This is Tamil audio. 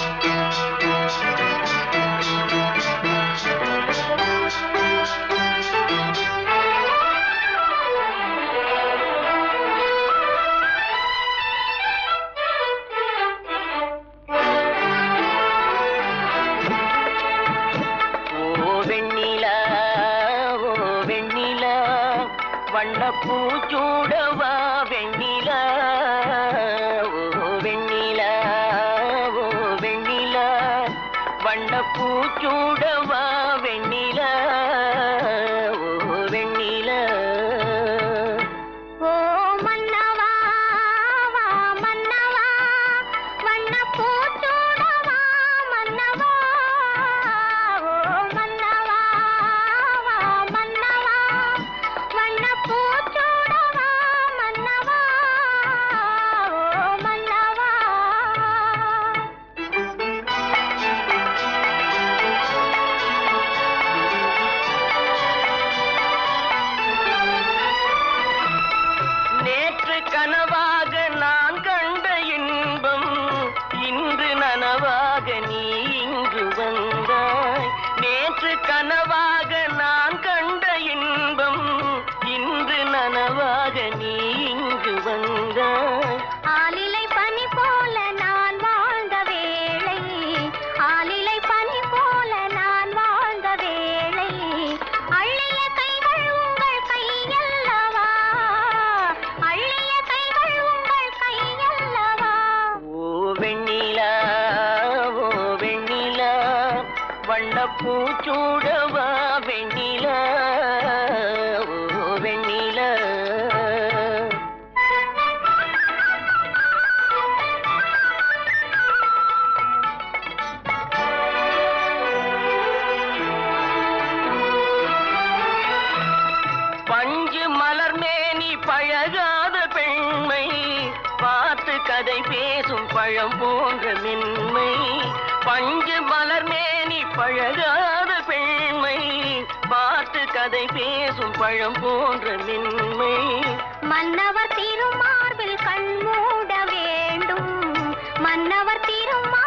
ஓ வெண்ணிலா ஓ வெண்ணிலா வண்ண பூச்சூடவா வெண்ணிலா ஓ வெண்ணிலா ஓ வெண்ணிலா வண்ண பூச்சூடவா வெண்ணிலா ஓ வெண்ணிலா ஓ மன்னவா வா மன்னவா வண்ண பூச்சூடவா மன்னவா ஓ மன்னவா வா மன்னவா வண்ண பூச்சூடவா மன்னவா ஓ மன்னவா நேற்று கனவாக நான் கண்ட இன்பம் இன்று நனவாக நீ இங்கு வந்தாய் நேற்று கனவாக நான் கண்ட இன்பம் இன்று நனவாக நீ இங்கு வந்தாய் ஆலிலை பனி போல நான் வாழ்ந்த வேளை ஆலிலை பனி போல நான் வாழ்ந்த வேளை அள்ளிய கைகள் உங்கள் கையல்லவா அள்ளிய கைகள் உங்கள் கையல்லவா ஓ வெண்ணிலா ஓ வெண்ணிலா வண்ண பூச்சூடவா வெண்ணிலா ஓ வெண்ணிலா பஞ்சு மலர் மேனி பழகாத பெண்மை பார்த்து கதை பேசும் பழம் போன்ற மென்மை பஞ்சு மலர் மேனி பழகாத பெண்மை பார்த்து கதை பேசும் பழம் போன்ற மென்மை மன்னவர் திருமார்பில் கண் மூட வேண்டும் மன்னவர் திருமார்பில்